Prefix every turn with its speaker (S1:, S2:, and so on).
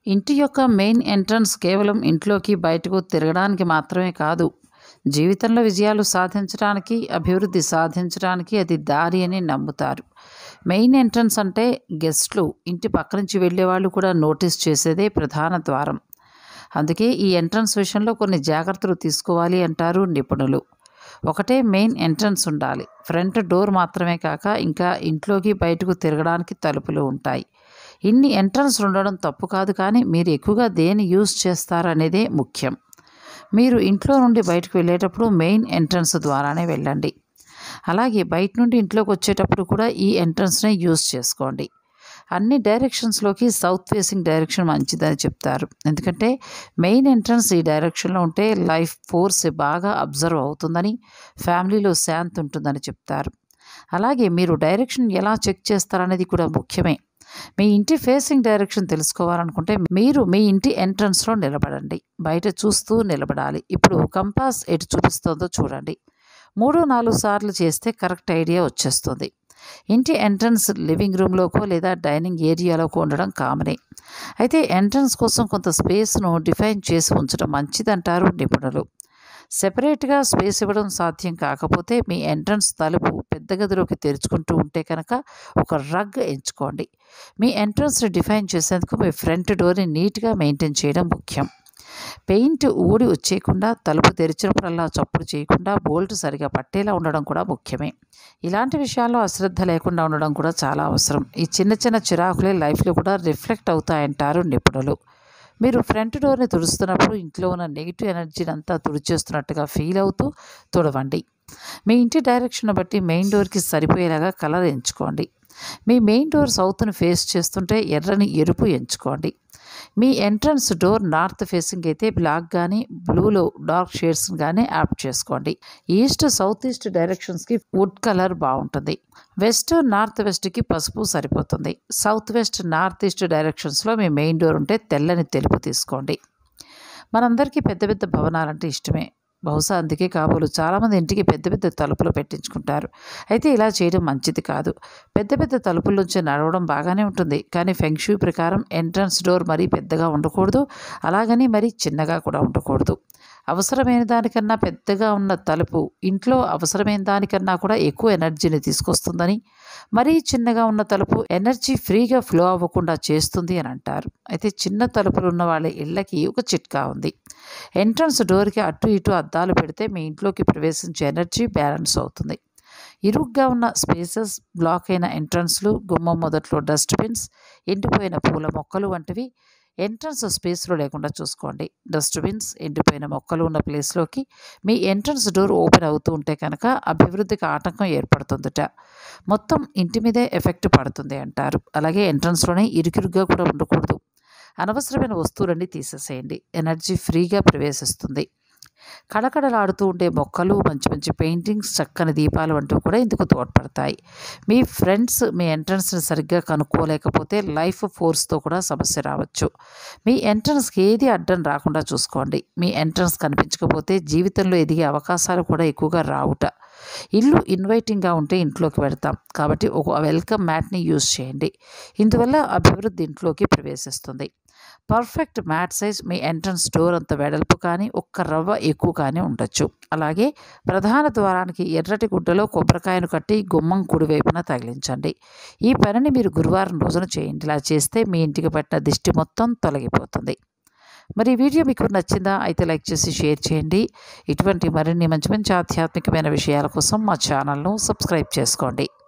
S1: ఇంటి యొక్క main entrance కేవలం ఇంట్లోకి బయటకు తిరగడానికి మాత్రమే కాదు జీవితంలో విజయాలు సాధించడానికి అభివృద్ధి సాధించడానికి అది దారి అని నమ్ముతారు మెయిన్ ఎంట్రన్స్ అంటే గెస్ట్లు ఇంటి పక్క నుంచి వెళ్ళే వాళ్ళు కూడా నోటీస్ చేసేదే ప్రధాన ద్వారం అందుకే ఈ ఎంట్రన్స్ విషయంలో కొన్ని జాగ్రత్తలు తీసుకోవాలి అంటారు నిపుణులు ఒకటే మెయిన్ ఎంట్రన్స్ ఉండాలి ఫ్రంట్ డోర్ మాత్రమే కాక ఇంకా ఇంట్లోకి బయటకు తిరగడానికి తలుపులు ఉంటాయి ఇన్ని ఎంట్రన్స్ ఉండడం తప్పు కాదు కానీ మీరు ఎక్కువగా దేని యూజ్ చేస్తారనేదే ముఖ్యం మీరు ఇంట్లో నుండి బయటకు వెళ్ళేటప్పుడు మెయిన్ ఎంట్రన్స్ ద్వారానే వెళ్ళండి అలాగే బయట నుండి ఇంట్లోకి వచ్చేటప్పుడు కూడా ఈ ఎంట్రన్స్నే యూజ్ చేసుకోండి అన్ని డైరెక్షన్స్లోకి సౌత్ ఫేసింగ్ డైరెక్షన్ మంచిదని చెప్తారు ఎందుకంటే మెయిన్ ఎంట్రన్స్ ఈ డైరెక్షన్లో ఉంటే లైఫ్ ఫోర్స్ బాగా అబ్జర్వ్ అవుతుందని ఫ్యామిలీలో శాంతి ఉంటుందని చెప్తారు అలాగే మీరు డైరెక్షన్ ఎలా చెక్ చేస్తారనేది కూడా ముఖ్యమే మీ ఇంటి ఫేసింగ్ డైరెక్షన్ తెలుసుకోవాలనుకుంటే మీరు మీ ఇంటి ఎంట్రన్స్లో నిలబడండి బయట చూస్తూ నిలబడాలి ఇప్పుడు కంపాస్ ఎటు చూపిస్తుందో చూడండి మూడు నాలుగు సార్లు చేస్తే కరెక్ట్ ఐడియా వచ్చేస్తుంది ఇంటి ఎంట్రన్స్ లివింగ్ రూమ్లోకో లేదా డైనింగ్ ఏరియాలోకో ఉండడం కామనే అయితే ఎంట్రన్స్ కోసం కొంత స్పేస్ను డిఫైన్ చేసి ఉంచడం మంచిదంటారు నిపుణులు సెపరేట్గా స్పేస్ ఇవ్వడం సాధ్యం కాకపోతే మీ ఎంట్రన్స్ తలుపు పెద్ద గదిలోకి తెరుచుకుంటూ ఉంటే కనుక ఒక రగ్ ఎంచుకోండి మీ ఎంట్రన్స్ని డిఫైన్ చేసేందుకు మీ ఫ్రంట్ డోర్ని నీట్గా మెయింటైన్ చేయడం ముఖ్యం పెయింట్ ఊడి వచ్చేయకుండా తలుపు తెరిచినప్పుడల్లా చప్పుడు చేయకుండా బోల్ట్ సరిగా పట్టేలా ఉండడం కూడా ముఖ్యమే ఇలాంటి విషయాల్లో అశ్రద్ధ లేకుండా ఉండడం కూడా చాలా అవసరం ఈ చిన్న చిన్న చిరాకులే లైఫ్లో కూడా రిఫ్లెక్ట్ అవుతాయంటారు నిపుణులు మీరు ఫ్రంట్ డోర్ని తుడుస్తున్నప్పుడు ఇంట్లో ఉన్న నెగిటివ్ ఎనర్జీని అంతా తుడిచేస్తున్నట్టుగా ఫీల్ అవుతూ తుడవండి మీ ఇంటి డైరెక్షన్ బట్టి మెయిన్ డోర్కి సరిపోయేలాగా కలర్ ఎంచుకోండి మీ మెయిన్ డోర్ సౌత్ను ఫేస్ చేస్తుంటే ఎర్రని ఎరుపు ఎంచుకోండి మీ ఎంట్రన్స్ డోర్ నార్త్ ఫేసింగ్ అయితే బ్లాక్ కానీ బ్లూలో డార్క్ షేడ్స్ కానీ యాప్ చేసుకోండి ఈస్ట్ సౌత్ ఈస్ట్ డైరెక్షన్స్కి వుడ్ కలర్ బాగుంటుంది వెస్ట్ నార్త్ వెస్ట్కి పసుపు సరిపోతుంది సౌత్ వెస్ట్ నార్త్ ఈస్ట్ డైరెక్షన్స్లో మీ మెయిన్ డోర్ ఉంటే తెల్లని తెలుపు తీసుకోండి మనందరికీ పెద్ద పెద్ద భవనాలంటే ఇష్టమే బహుశా అందుకే కాబోలు చాలామంది ఇంటికి పెద్ద పెద్ద తలుపులు పెట్టించుకుంటారు అయితే ఇలా చేయడం మంచిది కాదు పెద్ద పెద్ద తలుపుల నుంచి నడవడం బాగానే ఉంటుంది కానీ ఫెంక్షూ ప్రకారం ఎంట్రన్స్ డోర్ మరీ పెద్దగా ఉండకూడదు అలాగని మరీ చిన్నగా కూడా ఉండకూడదు అవసరమైన దానికన్నా పెద్దగా ఉన్న తలుపు ఇంట్లో అవసరమైన దానికన్నా కూడా ఎక్కువ ఎనర్జీని తీసుకొస్తుందని మరీ చిన్నగా ఉన్న తలుపు ఎనర్జీ ఫ్రీగా ఫ్లో అవ్వకుండా చేస్తుంది అని అంటారు అయితే చిన్న తలుపులు ఉన్న వాళ్ళ ఇళ్ళకి ఒక చిట్కా ఉంది ఎంట్రన్స్ డోర్కి అటు ఇటు అద్దాలు పెడితే మీ ఇంట్లోకి ప్రవేశించే ఎనర్జీ బ్యాలెన్స్ అవుతుంది ఇరుగ్గా ఉన్న స్పేసెస్ బ్లాక్ అయిన ఎంట్రన్స్లు గుమ్మం మొదట్లో డస్ట్బిన్స్ ఎండిపోయిన పూల మొక్కలు వంటివి ఎంట్రన్స్ స్పేస్లో లేకుండా చూసుకోండి డస్ట్బిన్స్ ఎండిపోయిన మొక్కలు ఉన్న ప్లేస్లోకి మీ ఎంట్రన్స్ డోర్ ఓపెన్ అవుతూ ఉంటే కనుక అభివృద్ధికి ఆటంకం ఏర్పడుతుందట మొత్తం ఇంటి మీదే ఎఫెక్ట్ పడుతుంది అంటారు అలాగే ఎంట్రన్స్లోనే ఇరుకిరుగ్గా కూడా ఉండకూడదు అనవసరమైన వస్తువులన్నీ తీసేసేయండి ఎనర్జీ ఫ్రీగా ప్రవేశిస్తుంది కళకళలాడుతూ ఉండే మొక్కలు మంచి మంచి పెయింటింగ్స్ చక్కని దీపాలు వంటివి కూడా ఇందుకు తోడ్పడతాయి మీ ఫ్రెండ్స్ మీ ఎంట్రన్స్ని సరిగ్గా కనుక్కోలేకపోతే లైఫ్ ఫోర్స్తో కూడా సమస్య రావచ్చు మీ ఎంట్రన్స్కి ఏది అడ్డం రాకుండా చూసుకోండి మీ ఎంట్రన్స్ కనిపించకపోతే జీవితంలో ఎదిగే అవకాశాలు కూడా ఎక్కువగా రావుట ఇల్లు ఇన్వైటింగ్గా ఉంటే ఇంట్లోకి పెడతాం కాబట్టి ఒక వెల్కమ్ మ్యాట్ని యూజ్ చేయండి ఇందువల్ల అభివృద్ధి ఇంట్లోకి ప్రవేశిస్తుంది పర్ఫెక్ట్ మ్యాట్ సైజ్ మీ ఎంట్రన్స్ డోర్ అంత వెడల్పు కానీ ఒక్క రవ్వ ఎక్కువ కానీ ఉండొచ్చు అలాగే ప్రధాన ద్వారానికి ఎర్రటి గుడ్డలో కొబ్బరికాయను కట్టి గుమ్మం కుడివైపున తగిలించండి ఈ పనిని మీరు గురువారం రోజున చేయండి ఇలా చేస్తే మీ ఇంటికి పట్టిన దిష్టి మొత్తం తొలగిపోతుంది మరి ఈ వీడియో మీకు నచ్చిందా అయితే లైక్ చేసి షేర్ చేయండి ఇటువంటి మరిన్ని మంచి మంచి ఆధ్యాత్మికమైన విషయాల కోసం మా ఛానల్ను సబ్స్క్రైబ్ చేసుకోండి